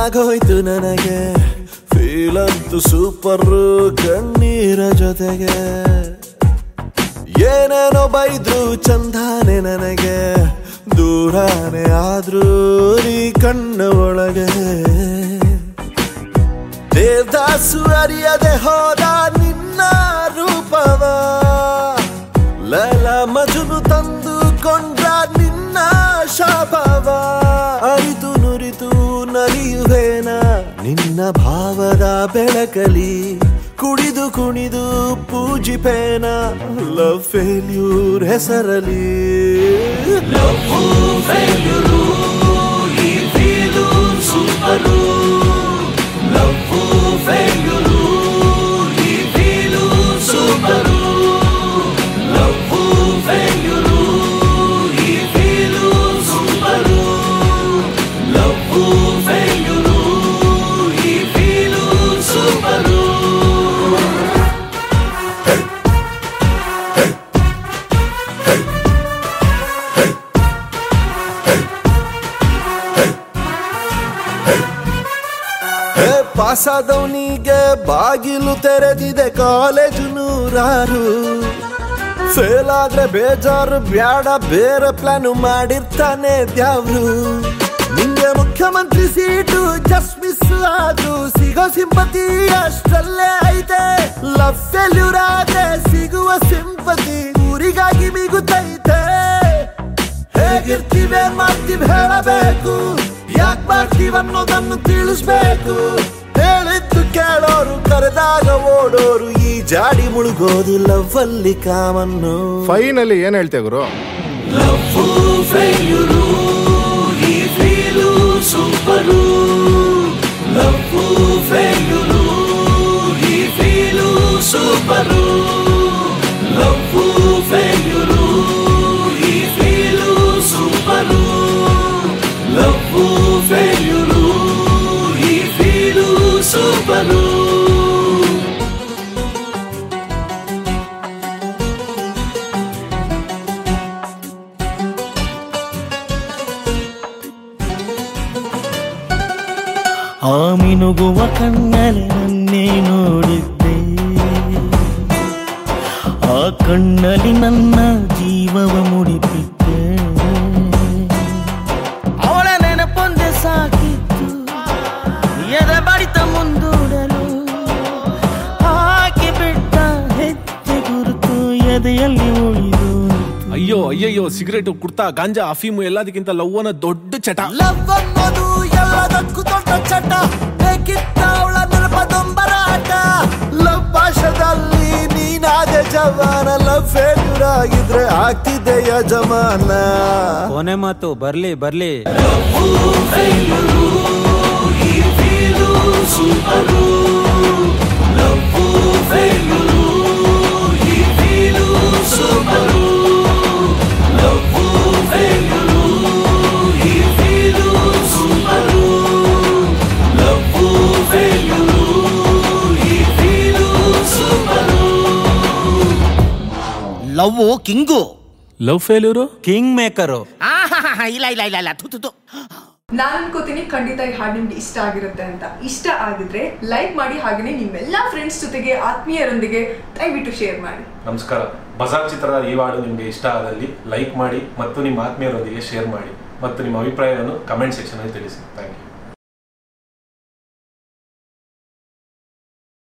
ಆಗೋಯ್ತು ನನಗೆ ಫೀಲ್ ಅಂತೂ ಸೂಪರ್ ಕಣ್ಣೀರ ಜೊತೆಗೆ ಏನೇನೋ ಬೈದ್ರು ಚಂದಾನೆ ನನಗೆ ದೂರಾನೆ ಆದ್ರೂ ನೀ ಕಣ್ಣ ಒಳಗೆ ದೇವದಾಸು ಅರಿಯದೆ ಹೋದ ನಿನ್ನ ರೂಪವ ಲಲ ಮಜುನು ತಂದುಕೊಂಡ್ರ ನಿನ್ನ ಶಾಪವ ಅರಿತು ನುರಿತು ನಲಿಯುವೇನ ನಿನ್ನ ಭಾವದ ಬೆಳಕಲಿ ಕುಡಿದು ಕುಣಿದು ಪೂಜಿಪೇನ ಲವ್ ಫೇಲ್ಯೂರ್ ಹೆಸರಲಿ ಲವ್ ಫೇಲ್ಯೂರು ಈ ಫೀಲು ಸೂಪರು ಲವ್ ಫೇಲ್ಯೂರು ಈ ಫೀಲು ಸೂಪರು ಲವ್ ಫೇಲ್ಯೂರು ಈ ಫೀಲು ಸೂಪರು ಲವ್ ಫೇಲ್ಯೂರು ಈ ಫೀಲು ಸೂಪರು ಹೇ ಪಾಸಾದವನಿಗೆ ಬಾಗಿಲು ತೆರೆದಿದೆ ಕಾಲೇಜು ನೂರಾರು ಫೇಲ್ ಆದ್ರೆ ಬೇಜಾರು ಬ್ಯಾಡ ಬೇರೆ ಪ್ಲಾನ್ ಮಾಡಿರ್ತಾನೆ ದ್ಯಾವ್ರು ನಿಂಗೆ ಮುಖ್ಯಮಂತ್ರಿ ಸೀಟು ಜಸ್ಟ್ ಮಿಸ್ ಆದ್ರೂ ಸಿಗೋ ಸಿಂಪತಿ ಅಷ್ಟಲ್ಲೇ ಐತೆ ಲವ್ ಫೇಲ್ಯೂರ್ ಆದ್ರೆ ಸಿಗುವ ಸಿಂಪತಿ ಊರಿಗಾಗಿ ಮಿಗುತ್ತೈತೆ ಹೇಗಿರ್ತೀವಿ ಏನ್ ಮಾಡ್ತೀವಿ ಹೇಳಬೇಕು ಯಾಕೆ ಮಾಡ್ತೀವಿ ಅನ್ನೋದನ್ನು ತಿಳಿಸ್ಬೇಕು ಹೇಳಿದ್ದು ಕೇಳೋರು ಕರೆದಾಗ ಓಡೋರು ಈ ಜಾಡಿ ಮುಳುಗೋದು ಲವ್ ಅಲ್ಲಿ ಕಾಮನ್ನು ಫೈನಲಿ ಏನ್ ಹೇಳ್ತೀಯ ಗುರು ಲವ್ ಫೇಲ್ಯೂರು ಈ ಫೀಲು ಸೂಪರು ಲವ್ ಫೇಲ್ಯೂರು ಈ ಫೀಲು ಸೂಪರು ಲವ್ ಫೇಲ್ಯೂರು ಈ ಫೀಲು ಸೂಪರು ಲವ್ ಫೇಲ್ಯೂರು ಈ ಫೀಲು ಸೂಪರು ಆ ಮಿನುಗುವ ಕಣ್ಣಲ್ಲಿ ನನ್ನೇ ನೋಡಿದ್ದೆ ಆ ಕಣ್ಣಲ್ಲಿ ನನ್ನ ಜೀವವ ಮುಡಿಪಿದ್ದೆ ಅವಳ ನೆನಪೊಂದೆ ಸಾಕಿತ್ತು ಎದೆ ಬಡಿತ ಮುಂದೂಡಲು ಹಾಕಿ ಬಿಟ್ಟ ಹೆಜ್ಜೆ ಗುರುತು ಎದೆಯಲ್ಲಿ ಉಳಿದು ಅಯ್ಯೋ ಅಯ್ಯಯ್ಯೋ ಸಿಗರೇಟ್ ಕುಡ್ತಾ ಗಾಂಜಾ ಅಫೀಮು ಎಲ್ಲದಕ್ಕಿಂತ ಲವ್ ಅನ್ನೋ ದೊಡ್ಡ ಚಟ ಲವ್ ಅನ್ನೋದು ಎಲ್ಲದಕ್ಕೂ ದೊಡ್ಡ ಚಟ ಬೇಕಿತ್ತ ಅವಳ ನೆನಪದೊಂಬರಾಟ ಲವ್ ಭಾಷದಲ್ಲಿ ನೀನಾದೆ ಜವಾನ ಲವ್ ಫೇಲ್ಯೂರ್ ಆಗಿದ್ರೆ ಆಗ್ತಿದೆ ಯಜಮಾನ ಕೊನೆ ಮಾತು ಬರ್ಲಿ ಬರ್ಲಿ love king love failure king maker ಇಲ್ಲ ಇಲ್ಲ ಇಲ್ಲ ಇಲ್ಲ ತು ತು, ತು ನಾನು ಅನ್ಕೋತೀನಿ ಖಂಡಿತ ಈ ಹಾಡು ನಿಮ್ಗೆ ಇಷ್ಟ ಆಗಿರುತ್ತೆ ಅಂತ ಇಷ್ಟ ಆಗಿದ್ರೆ ಲೈಕ್ ಮಾಡಿ ಹಾಗೆಯೇ ನಿಮ್ಮೆಲ್ಲ ಫ್ರೆಂಡ್ಸ್ ಜೊತೆಗೆ ಆತ್ಮೀಯರೊಂದಿಗೆ ದಯವಿಟ್ಟು ಶೇರ್ ಮಾಡಿ ನಮಸ್ಕಾರ ಬಜಾರ್ ಚಿತ್ರದ ಈ ಹಾಡು ನಿಮಗೆ ಇಷ್ಟ ಆದಲ್ಲಿ ಲೈಕ್ ಮಾಡಿ ಮತ್ತು ನಿಮ್ಮ ಆತ್ಮೀಯರೊಂದಿಗೆ ಶೇರ್ ಮಾಡಿ ಮತ್ತು ನಿಮ್ಮ ಅಭಿಪ್ರಾಯವನ್ನು ಕಮೆಂಟ್ ಸೆಕ್ಷನಲ್ಲಿ ತಿಳಿಸಿ ಥ್ಯಾಂಕ್ ಯು